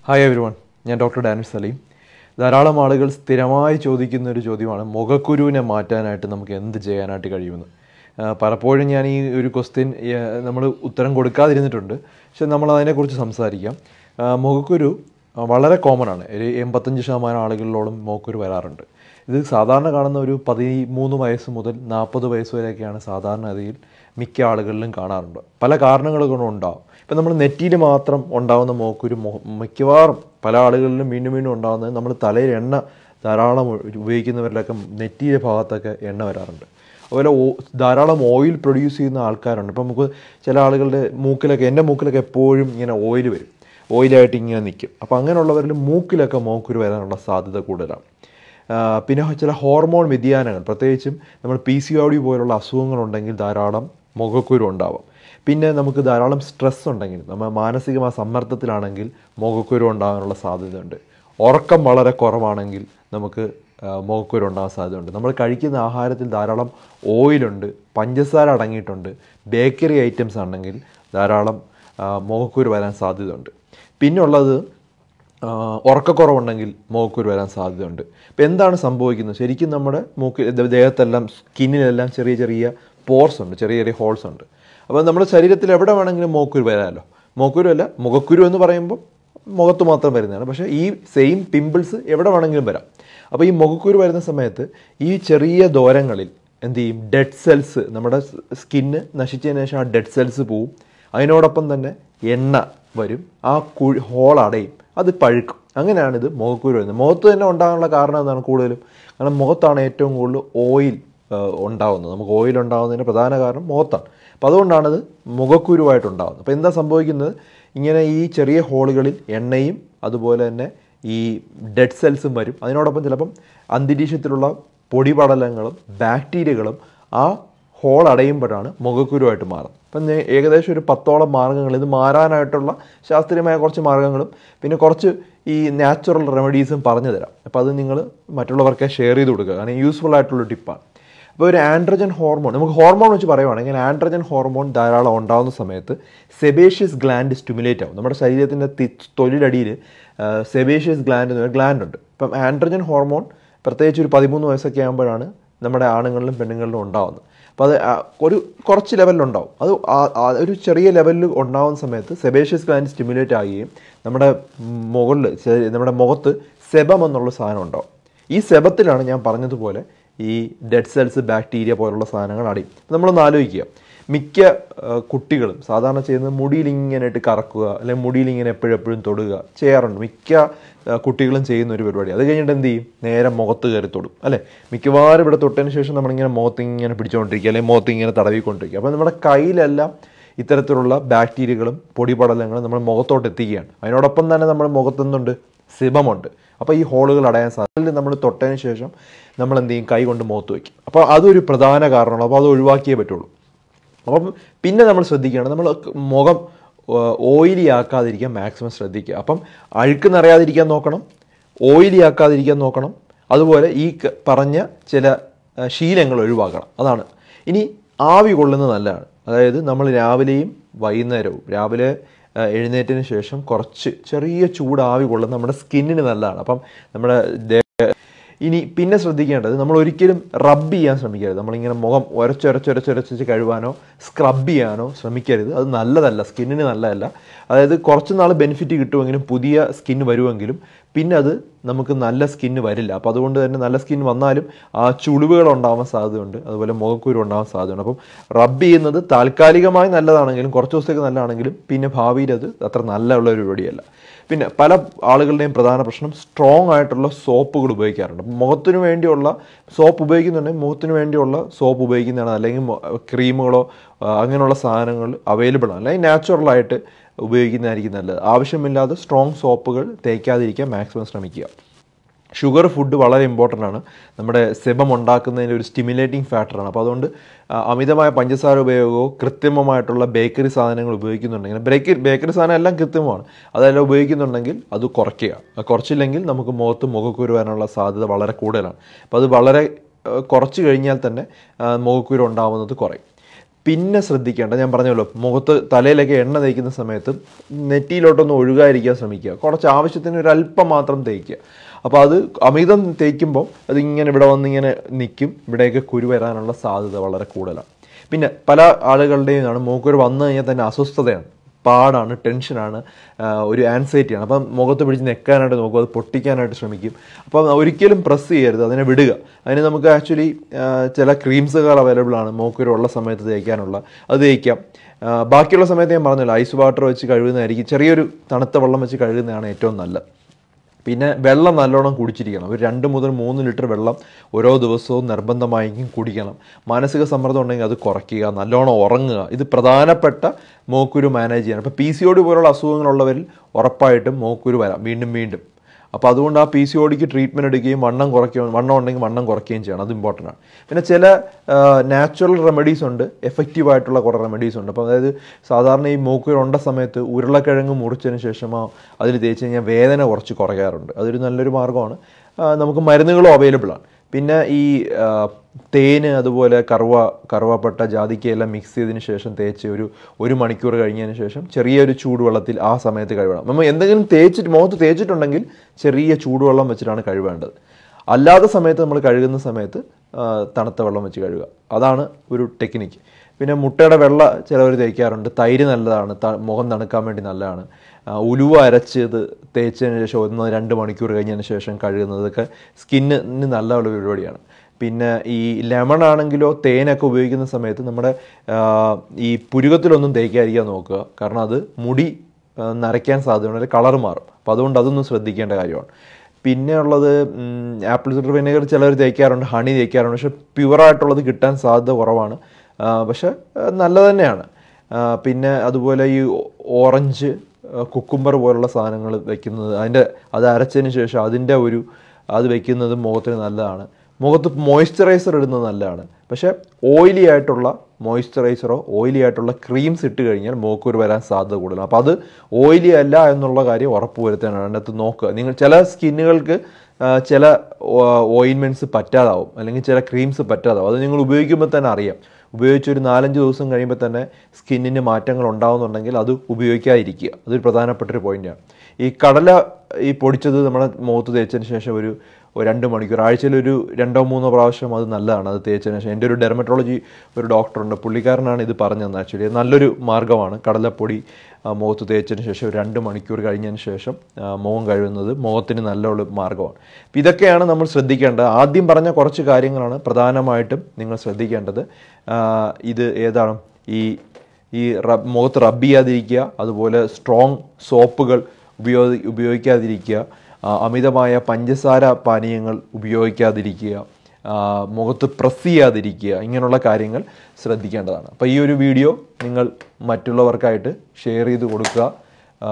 hi everyone ഞാൻ doctor Danish Saleem ധാരാളം ആളുകൾ സ്ഥിരമായി ചോദിക്കുന്ന ഒരു ചോദ്യമാണ് മുഖക്കുരുവിനെ മാറ്റാനായിട്ട് നമുക്ക് എന്ത് ചെയ്യാനായിട്ട് കഴിയുമെന്ന് ആ, പലപ്പോഴും ഞാൻ ഈ ഒരു ക്വസ്റ്റ്യൻ നമ്മൾ ഉത്തരം കൊടുക്കാതിരുന്നിട്ടുണ്ട് പക്ഷെ നമ്മൾ അതിനെക്കുറിച്ച് സംസാരിക്കാം ആ, മുഖക്കുരു ആ, വളരെ കോമൺ ആണ് ഒരു എൺപത്തഞ്ച് ശതമാനം ആളുകളിലോളം മുഖക്കുരു വരാറുണ്ട് ഇത് സാധാരണ കാണുന്ന ഒരു പതിമൂന്ന് വയസ്സ് മുതൽ നാൽപ്പത് വയസ്സ് വരെയൊക്കെയാണ് സാധാരണഗതിയിൽ മിക്ക ആളുകളിലും കാണാറുണ്ട് പല കാരണങ്ങൾ കൊണ്ടും ഉണ്ടാവും ഇപ്പം നമ്മൾ നെറ്റിയിൽ മാത്രം ഉണ്ടാകുന്ന മോക്കൊരു മൊ മിക്കവാറും പല ആളുകളിലും വീണ്ടും വീണ്ടും ഉണ്ടാകുന്നത് നമ്മൾ തലയിൽ എണ്ണ ധാരാളം ഉ- ഉപയോഗിക്കുന്നവരിലൊക്കെ നെറ്റിയുടെ ഭാഗത്തൊക്കെ എണ്ണ വരാറുണ്ട് അതുപോലെ ഓ- ധാരാളം ഓയിൽ പ്രൊഡ്യൂസ് ചെയ്യുന്ന ആൾക്കാരുണ്ട് ഇപ്പം നമുക്ക് ചില ആളുകളുടെ മൂക്കിലൊക്കെ എൻ്റെ മൂക്കിലൊക്കെ എപ്പോഴും ഇങ്ങനെ ഓയിൽ വരും ഓയിലായിട്ട് ഇങ്ങനെ നിൽക്കും അപ്പോൾ അങ്ങനെയുള്ളവരിൽ മൂക്കിലൊക്കെ മോക്കുരു വരാനുള്ള സാധ്യത കൂടുതലാണ് ആ, പിന്നെ ചില ഹോർമോൺ വ്യതിയാനങ്ങൾ പ്രത്യേകിച്ചും നമ്മൾ പി സി ഒ ഡി പോലുള്ള അസുഖങ്ങളുണ്ടെങ്കിൽ ധാരാളം മുഖക്കുരു ഉണ്ടാവാം പിന്നെ നമുക്ക് ധാരാളം സ്ട്രെസ് ഉണ്ടെങ്കിൽ നമ്മൾ മാനസികമായ സമ്മർദ്ദത്തിലാണെങ്കിൽ മുഖക്കുരു ഉണ്ടാകാനുള്ള സാധ്യതയുണ്ട് ഉറക്കം വളരെ കുറവാണെങ്കിൽ നമുക്ക് ആ, മുഖക്കുരു ഉണ്ടാകാൻ സാധ്യതയുണ്ട് നമ്മൾ കഴിക്കുന്ന ആഹാരത്തിൽ ധാരാളം ഓയിലുണ്ട് പഞ്ചസാര അടങ്ങിയിട്ടുണ്ട് ബേക്കറി ഐറ്റംസ് ആണെങ്കിൽ ധാരാളം ആ, മുഖക്കുരു വരാൻ സാധ്യതയുണ്ട് പിന്നെ ഉള്ളത് ആ, ഉറക്കക്കുറവുണ്ടെങ്കിൽ മുഖക്കുരു വരാൻ സാധ്യതയുണ്ട് അപ്പോൾ എന്താണ് സംഭവിക്കുന്നത് ശരിക്കും നമ്മുടെ മൂക്ക് ദേ- ദേഹത്തെല്ലാം സ്കിന്നിലെല്ലാം ചെറിയ ചെറിയ പോർസ് ഉണ്ട് ചെറിയ ചെറിയ ഹോൾസ് ഉണ്ട് അപ്പോൾ നമ്മുടെ ശരീരത്തിൽ എവിടെ വേണമെങ്കിലും മുഖക്കുരു വരാമല്ലോ മുഖക്കുരു അല്ല മുഖക്കുരു എന്ന് പറയുമ്പോൾ മുഖത്ത് മാത്രം വരുന്നതാണ് പക്ഷേ ഈ സെയിം പിമ്പിൾസ് എവിടെ വേണമെങ്കിലും വരാം അപ്പോൾ ഈ മുഖക്കുരു വരുന്ന സമയത്ത് ഈ ചെറിയ ദോരങ്ങളിൽ എന്ത് ചെയ്യും ഡെഡ് സെൽസ് നമ്മുടെ സ്കിന്ന് നശിച്ചതിന് ശേഷം ആ ഡെഡ് സെൽസ് പോവും അതിനോടൊപ്പം തന്നെ എണ്ണ വരും ആ കുഴി ഹോൾ അടയും അത് പഴുക്കും അങ്ങനെയാണ് ഇത് മുഖക്കുരു വരുന്നത് മുഖത്ത് തന്നെ ഉണ്ടാകാനുള്ള കാരണം എന്താണ് കൂടുതലും കാരണം മുഖത്താണ് ഏറ്റവും കൂടുതൽ ഓയിൽ ഉണ്ടാകുന്നത് നമുക്ക് ഓയിൽ ഉണ്ടാകുന്നതിന് പ്രധാന കാരണം മുഖത്താണ് അപ്പോൾ അതുകൊണ്ടാണിത് മുഖക്കുരുവായിട്ടുണ്ടാകുന്നത് അപ്പോൾ എന്താ സംഭവിക്കുന്നത് ഇങ്ങനെ ഈ ചെറിയ ഹോളുകളിൽ എണ്ണയും അതുപോലെ തന്നെ ഈ ഡെഡ് സെൽസും വരും അതിനോടൊപ്പം ചിലപ്പം അന്തരീക്ഷത്തിലുള്ള പൊടിപടലങ്ങളും ബാക്ടീരിയകളും ആ ഹോൾ അടയുമ്പോഴാണ് മുഖക്കുരുവായിട്ട് മാറുന്നത് അപ്പം ഞാൻ ഏകദേശം ഒരു പത്തോളം മാർഗ്ഗങ്ങൾ ഇത് മാറാനായിട്ടുള്ള ശാസ്ത്രീയമായ കുറച്ച് മാർഗ്ഗങ്ങളും പിന്നെ കുറച്ച് ഈ നാച്ചുറൽ റെമഡീസും പറഞ്ഞു തരാം അപ്പോൾ അത് നിങ്ങൾ മറ്റുള്ളവർക്ക് ഷെയർ ചെയ്ത് കൊടുക്കുക കാരണം യൂസ്ഫുൾ ആയിട്ടുള്ള ടിപ്പാണ് അപ്പോൾ ഒരു ആൻഡ്രജൻ ഹോർമോൺ നമുക്ക് ഹോർമോൺ വെച്ച് പറയുവാണെങ്കിൽ ആൻഡ്രജൻ ഹോർമോൺ ധാരാളം ഉണ്ടാകുന്ന സമയത്ത് സെബേഷ്യസ് ഗ്ലാൻഡ് സ്റ്റിമുലേറ്റ് ആവും നമ്മുടെ ശരീരത്തിൻ്റെ തി തൊലിലടിയിൽ സെബേഷ്യസ് ഗ്ലാൻഡ് എന്നൊരു ഗ്ലാൻഡ് ഉണ്ട് ഇപ്പം ആൻഡ്രജൻ ഹോർമോൺ പ്രത്യേകിച്ച് ഒരു പതിമൂന്ന് വയസ്സൊക്കെ ആകുമ്പോഴാണ് നമ്മുടെ ആണുങ്ങളിലും പെണ്ണുങ്ങളിലും ഉണ്ടാകുന്നത് അപ്പോൾ അത് ആ ഒരു കുറച്ച് ലെവലിലുണ്ടാവും അത് ആ- ആ ഒരു ചെറിയ ലെവലിൽ ഉണ്ടാകുന്ന സമയത്ത് സെബേഷ്യസ് ഗ്ലാൻഡ് സ്റ്റിമുലേറ്റ് ആകുകയും നമ്മുടെ മുകളിൽ ശരി- നമ്മുടെ മുഖത്ത് സെബം എന്നുള്ള സാധനം ഉണ്ടാവും ഈ സെബത്തിലാണ് ഞാൻ പറഞ്ഞതുപോലെ ഈ ഡെഡ് സെൽസ് ബാക്ടീരിയ പോലുള്ള സാധനങ്ങൾ അടിയും നമ്മളൊന്ന് ആലോചിക്കുക മിക്ക ആ, കുട്ടികളും സാധാരണ ചെയ്യുന്നത് മുടിയിൽ ഇങ്ങനെ ഇട്ട് കറക്കുക അല്ലെങ്കിൽ മുടിയിൽ ഇങ്ങനെ എപ്പോഴും എപ്പോഴും തൊടുക ചെയ്യാറുണ്ട് മിക്ക ആ, കുട്ടികളും ചെയ്യുന്ന ഒരു പരിപാടി അത് കഴിഞ്ഞിട്ട് എന്ത് ചെയ്യും നേരെ മുഖത്ത് കയറി തൊടും അല്ലേ മിക്കവാറും ഇവിടെ തൊട്ടതിന് ശേഷം നമ്മളിങ്ങനെ മുഖത്ത് ഇങ്ങനെ പിടിച്ചുകൊണ്ടിരിക്കുക അല്ലെങ്കിൽ മുഖത്ത് ഇങ്ങനെ തടവിക്കൊണ്ടിരിക്കുക അപ്പോൾ നമ്മുടെ കയ്യിലെല്ലാം ഇത്തരത്തിലുള്ള ബാക്ടീരിയകളും പൊടിപടലങ്ങളും നമ്മൾ മുഖത്തോട്ട് എത്തിക്കുകയാണ് അതിനോടൊപ്പം തന്നെ നമ്മുടെ മുഖത്തെന്തുണ്ട് സിബമുണ്ട് അപ്പോൾ ഈ ഹോളുകൾ അടയാൻ സാധ്യത നമ്മൾ തൊട്ടതിന് ശേഷം നമ്മൾ എന്ത് ചെയ്യും കൈ കൊണ്ട് മുഖത്ത് വയ്ക്കും അപ്പോൾ അതൊരു പ്രധാന കാരണമാണ് അപ്പോൾ അത് ഒഴിവാക്കിയേ പറ്റുള്ളൂ അപ്പം പിന്നെ നമ്മൾ ശ്രദ്ധിക്കുകയാണ് നമ്മൾ മുഖം ഓയിലി ആക്കാതിരിക്കാൻ മാക്സിമം ശ്രദ്ധിക്കുക അപ്പം അഴുക്ക് നിറയാതിരിക്കാൻ നോക്കണം ഓയിലി ആക്കാതിരിക്കാൻ നോക്കണം അതുപോലെ ഈ ക- പറഞ്ഞ ചില ആ, ശീലങ്ങൾ ഒഴിവാക്കണം അതാണ് ഇനി ആവി കൊള്ളുന്നത് നല്ലതാണ് അതായത് നമ്മൾ രാവിലെയും വൈകുന്നേരവും രാവിലെ ആ, എഴുന്നേറ്റതിന് ശേഷം കുറച്ച് ചെറിയ ചൂട് ആവി കൊള്ളുന്നത് നമ്മുടെ സ്കിന്നിന് നല്ലതാണ് അപ്പം നമ്മുടെ ദേ- ഇനി പിന്നെ ശ്രദ്ധിക്കേണ്ടത് നമ്മൾ ഒരിക്കലും റബ്ബ് ചെയ്യാൻ ശ്രമിക്കരുത് നമ്മളിങ്ങനെ മുഖം ഉരച്ചൊരച്ചൊരച്ചൊരച്ച് കഴുകാനോ സ്ക്രബ് ചെയ്യാനോ ശ്രമിക്കരുത് അത് നല്ലതല്ല സ്കിന്നിന് നല്ലതല്ല അതായത് കുറച്ച് നാൾ ബെനിഫിറ്റ് കിട്ടുമെങ്കിലും പുതിയ സ്കിൻ വരുമെങ്കിലും പിന്നെ അത് നമുക്ക് നല്ല സ്കിന്ന് വരില്ല അപ്പോൾ അതുകൊണ്ട് തന്നെ നല്ല സ്കിൻ വന്നാലും ആ ചുളിവുകൾ ഉണ്ടാവാൻ സാധ്യതയുണ്ട് അതുപോലെ മുഖക്കുരു ഉണ്ടാവാൻ സാധ്യതയുണ്ട് അപ്പം റബ്ബ് ചെയ്യുന്നത് താൽക്കാലികമായി നല്ലതാണെങ്കിലും കുറച്ച് ദിവസത്തേക്ക് നല്ലതാണെങ്കിലും പിന്നെ ഭാവിയിൽ അത് അത്ര നല്ല ഉള്ള ഒരു പരിപാടിയല്ല പിന്നെ പല ആളുകളുടെയും പ്രധാന പ്രശ്നം സ്ട്രോങ് ആയിട്ടുള്ള സോപ്പുകൾ ഉപയോഗിക്കാറുണ്ട് അപ്പം മുഖത്തിന് വേണ്ടിയുള്ള സോപ്പ് ഉപയോഗിക്കുന്നുണ്ടെങ്കിൽ മുഖത്തിന് വേണ്ടിയുള്ള സോപ്പ് ഉപയോഗിക്കുന്നതാണ് അല്ലെങ്കിൽ മൊ- ക്രീമുകളോ ആ, അങ്ങനെയുള്ള സാധനങ്ങൾ അവൈലബിൾ ആണ് അല്ലെങ്കിൽ നാച്ചുറലായിട്ട് ഉപയോഗിക്കുന്നതായിരിക്കും നല്ലത് ആവശ്യമില്ലാതെ സ്ട്രോങ് സോപ്പുകൾ തേക്കാതിരിക്കാൻ മാക്സിമം ശ്രമിക്കുക ഷുഗർ ഫുഡ് വളരെ ഇമ്പോർട്ടൻ്റ് ആണ് നമ്മുടെ സെബം ഉണ്ടാക്കുന്നതിന് ഒരു സ്റ്റിമുലേറ്റിംഗ് ഫാക്ടറാണ് അപ്പോൾ അതുകൊണ്ട് ആ, അമിതമായ പഞ്ചസാര ഉപയോഗമോ കൃത്രിമമായിട്ടുള്ള ബേക്കറി സാധനങ്ങൾ ഉപയോഗിക്കുന്നുണ്ടെങ്കിൽ ബേക്കറി ബേക്കറി സാധനം എല്ലാം കൃത്രിമമാണ് അതെല്ലാം ഉപയോഗിക്കുന്നുണ്ടെങ്കിൽ അത് കുറയ്ക്കുക അത് കുറച്ചില്ലെങ്കിൽ നമുക്ക് മുഖത്ത് മുഖക്കുരു വരാനുള്ള സാധ്യത വളരെ കൂടുതലാണ് അപ്പോൾ അത് വളരെ ആ, കുറച്ച് കഴിഞ്ഞാൽ തന്നെ ആ, മുഖക്കുരു ഉണ്ടാവുന്നത് കുറയും പിന്നെ ശ്രദ്ധിക്കേണ്ട ഞാൻ പറഞ്ഞല്ലോ മുഖത്ത് തലയിലൊക്കെ എണ്ണ തേക്കുന്ന സമയത്ത് നെറ്റിയിലോട്ടൊന്ന് ഒഴുകാതിരിക്കാൻ ശ്രമിക്കുക കുറച്ച് ആവശ്യത്തിന് ഒരു അല്പം മാത്രം തേക്കുക അപ്പോൾ അത് അമിതം തേക്കുമ്പോൾ അത് ഇങ്ങനെ ഇവിടെ വന്ന് ഇങ്ങനെ നിൽക്കും ഇവിടെയൊക്കെ കുരു വരാനുള്ള സാധ്യത വളരെ കൂടുതലാണ് പിന്നെ പല ആളുകളുടെയും ആണ് മൂക്കുരു വന്നു കഴിഞ്ഞാൽ തന്നെ അസ്വസ്ഥതയാണ് പാടാണ് ടെൻഷനാണ് ആ, ഒരു ആൻസൈറ്റിയാണ് അപ്പം മുഖത്ത് പിടിച്ച് നെക്കാനായിട്ട് നോക്കും അത് പൊട്ടിക്കാനായിട്ട് ശ്രമിക്കും അപ്പം ഒരിക്കലും പ്രസ് ചെയ്യരുത് അതിനെ വിടുക അതിന് നമുക്ക് ആക്ച്വലി ചില ക്രീംസുകൾ അവൈലബിൾ ആണ് മൂക്കുരു ഉള്ള സമയത്ത് തേക്കാനുള്ള അത് തേക്കാം ആ, ബാക്കിയുള്ള സമയത്ത് ഞാൻ പറഞ്ഞല്ലോ ഐസ് വാട്ടർ വെച്ച് കഴുകുന്നതായിരിക്കും ചെറിയൊരു തണുത്ത വെള്ളം വെച്ച് കഴുകുന്നതാണ് ഏറ്റവും നല്ലത് പിന്നെ വെള്ളം നല്ലോണം കുടിച്ചിരിക്കണം ഒരു രണ്ട് മുതൽ മൂന്ന് ലിറ്റർ വെള്ളം ഓരോ ദിവസവും നിർബന്ധമായെങ്കിലും കുടിക്കണം മാനസിക സമ്മർദ്ദം ഉണ്ടെങ്കിൽ അത് കുറയ്ക്കുക നല്ലോണം ഉറങ്ങുക ഇത് പ്രധാനപ്പെട്ട മോക്കുരു മാനേജ് ചെയ്യണം ഇപ്പോൾ പി സി ഒ ഡി പോലുള്ള അസുഖങ്ങളുള്ളവരിൽ ഉറപ്പായിട്ടും മോക്കുരു വരാം വീണ്ടും വീണ്ടും അപ്പോൾ അതുകൊണ്ട് ആ പി സി ഒ ഡിക്ക് ട്രീറ്റ്മെൻറ്റ് എടുക്കുകയും വണ്ണം കുറയ്ക്കുകയും വണ്ണം ഉണ്ടെങ്കിൽ വണ്ണം കുറയ്ക്കുകയും ചെയ്യണം അത് ഇമ്പോർട്ടൻ്റ് ആണ് പിന്നെ ചില നാച്ചുറൽ റെമഡീസ് ഉണ്ട് എഫക്റ്റീവ് ആയിട്ടുള്ള കുറേ റെമഡീസ് ഉണ്ട് അപ്പോൾ അതായത് സാധാരണ ഈ മൂക്കുരു ഉണ്ട സമയത്ത് ഉരുളക്കിഴങ്ങ് മുറിച്ചതിന് ശേഷമോ അതിൽ തേച്ച് കഴിഞ്ഞാൽ വേദന കുറച്ച് കുറയാറുണ്ട് അതൊരു നല്ലൊരു മാർഗ്ഗമാണ് ആ, നമുക്ക് മരുന്നുകളും അവൈലബിൾ ആണ് പിന്നെ ഈ ആ, തേന് അതുപോലെ കറുവ കറുവപ്പട്ട ജാതിക്കയെല്ലാം മിക്സ് ചെയ്തതിന് ശേഷം തേച്ച് ഒരു ഒരു മണിക്കൂർ കഴിഞ്ഞതിന് ശേഷം ചെറിയൊരു ചൂടുവെള്ളത്തിൽ ആ സമയത്ത് കഴുകണം നമ്മൾ എന്തെങ്കിലും തേച്ചിട്ട് മുഖത്ത് തേച്ചിട്ടുണ്ടെങ്കിൽ ചെറിയ ചൂടുവെള്ളം വെച്ചിട്ടാണ് കഴുകേണ്ടത് അല്ലാത്ത സമയത്ത് നമ്മൾ കഴുകുന്ന സമയത്ത് ആ, തണുത്ത വെള്ളം വെച്ച് കഴുകുക അതാണ് ഒരു ടെക്നിക്ക് പിന്നെ മുട്ടയുടെ വെള്ള ചിലവർ തേക്കാറുണ്ട് തൈര് നല്ലതാണ് ത- മുഖം തണുക്കാൻ വേണ്ടി നല്ലതാണ് ആ, ഉലുവ അരച്ചത് തേച്ചതിന് ശേഷം ഒന്ന് രണ്ട് മണിക്കൂർ കഴിഞ്ഞതിന് ശേഷം കഴുകുന്നതൊക്കെ സ്കിന്നിന് നല്ല ഒരു പരിപാടിയാണ് പിന്നെ ഈ ലെമൺ ആണെങ്കിലോ തേനൊക്കെ ഉപയോഗിക്കുന്ന സമയത്ത് നമ്മുടെ ആ, ഈ പുരുകത്തിലൊന്നും തേക്കാതിരിക്കാൻ നോക്കുക കാരണം അത് മുടി ആ, നരയ്ക്കാൻ സാധ്യതയുണ്ട് കളർ മാറും അപ്പോൾ അതുകൊണ്ട് അതൊന്നും ശ്രദ്ധിക്കേണ്ട കാര്യമാണ് പിന്നെ ഉള്ളത് ആപ്പിൾ സിഡർ വിനെഗർ ചിലർ തേക്കാറുണ്ട് ഹണി തേക്കാറുണ്ട് പക്ഷെ പ്യുവറായിട്ടുള്ളത് കിട്ടാൻ സാധ്യത കുറവാണ് ആ, പക്ഷെ ആ, നല്ലത് തന്നെയാണ് ആ, പിന്നെ അതുപോലെ ഈ ഓറഞ്ച് കുക്കുംബർ പോലുള്ള സാധനങ്ങൾ വെക്കുന്നത് അതിൻ്റെ അത് അരച്ചതിന് ശേഷം അതിൻ്റെ ഒരു അത് വെക്കുന്നത് മുഖത്തിന് നല്ലതാണ് മുഖത്ത് മോയ്സ്ചറൈസർ ഇടുന്നത് നല്ലതാണ് പക്ഷേ ഓയിലി ആയിട്ടുള്ള മോയ്സ്ചറൈസറോ ഓയിലി ആയിട്ടുള്ള ക്രീംസ് ഇട്ട് കഴിഞ്ഞാൽ മൂക്കൂര് വരാൻ സാധ്യത കൂടുതലാണ് അപ്പോൾ അത് ഓയിലി അല്ല എന്നുള്ള കാര്യം ഉറപ്പ് വരുത്താനാണ് അതിനകത്ത് നോക്കുക നിങ്ങൾ ചില സ്കിന്നുകൾക്ക് ആ, ചില ഓയിൻമെൻറ്റ്സ് പറ്റാതാവും അല്ലെങ്കിൽ ചില ക്രീംസ് പറ്റാതാവും അത് നിങ്ങൾ ഉപയോഗിക്കുമ്പോൾ തന്നെ അറിയാം ഉപയോഗിച്ച് ഒരു നാലഞ്ച് ദിവസം കഴിയുമ്പോൾ തന്നെ സ്കിന്നിന് മാറ്റങ്ങൾ ഉണ്ടാകുന്നുണ്ടെങ്കിൽ അത് ഉപയോഗിക്കാതിരിക്കുക അതൊരു പ്രധാനപ്പെട്ട ഒരു പോയിന്റാണ് ഈ കടല ഈ പൊടിച്ചത് നമ്മുടെ മുഖത്ത് തേച്ചതിന് ശേഷം ഒരു ഒരു രണ്ട് മണിക്കൂർ ആഴ്ചയിൽ ഒരു രണ്ടോ മൂന്നോ പ്രാവശ്യം അത് നല്ലതാണ് അത് തേച്ചതിന് ശേഷം എൻ്റെ ഒരു ഡെർമറ്റോളജി ഒരു ഡോക്ടറുണ്ട് പുള്ളിക്കാരനാണ് ഇത് പറഞ്ഞു തന്നെ ആക്ച്വലി നല്ലൊരു മാർഗ്ഗമാണ് കടലപ്പൊടി ആ, മുഖത്ത് തേച്ചതിന് ശേഷം ഒരു രണ്ട് മണിക്കൂർ കഴിഞ്ഞതിന് ശേഷം ആ, മുഖം കഴുകുന്നത് മുഖത്തിന് നല്ലൊരു മാർഗ്ഗമാണ് അപ്പം ഇതൊക്കെയാണ് നമ്മൾ ശ്രദ്ധിക്കേണ്ടത് ആദ്യം പറഞ്ഞ കുറച്ച് കാര്യങ്ങളാണ് പ്രധാനമായിട്ടും നിങ്ങൾ ശ്രദ്ധിക്കേണ്ടത് ആ, ഇത് ഏതാണ് ഈ ഈ റബ് മുഖത്ത് റബ്ബ് ചെയ്യാതിരിക്കുക അതുപോലെ സ്ട്രോങ് സോപ്പുകൾ ഉപയോഗി ഉപയോഗിക്കാതിരിക്കുക ആ, അമിതമായ പഞ്ചസാര പാനീയങ്ങൾ ഉപയോഗിക്കാതിരിക്കുക ആ, മുഖത്ത് പ്രസ് ചെയ്യാതിരിക്കുക ഇങ്ങനെയുള്ള കാര്യങ്ങൾ ശ്രദ്ധിക്കേണ്ടതാണ് അപ്പോൾ ഈ ഒരു വീഡിയോ നിങ്ങൾ മറ്റുള്ളവർക്കായിട്ട് ഷെയർ ചെയ്ത് കൊടുക്കുക ആ,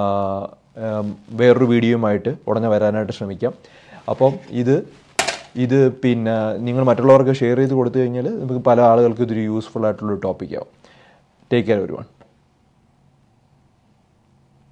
ഉം, വേറൊരു വീഡിയോയുമായിട്ട് ഉടനെ വരാനായിട്ട് ശ്രമിക്കാം അപ്പം ഇത് ഇത് പിന്നെ നിങ്ങൾ മറ്റുള്ളവർക്ക് ഷെയർ ചെയ്ത് കൊടുത്തു കഴിഞ്ഞാൽ നമുക്ക് പല ആളുകൾക്ക് ഇതൊരു യൂസ്ഫുൾ ആയിട്ടുള്ളൊരു ടോപ്പിക്കാവും ടേക്ക് കെയർ ഒരുവൺ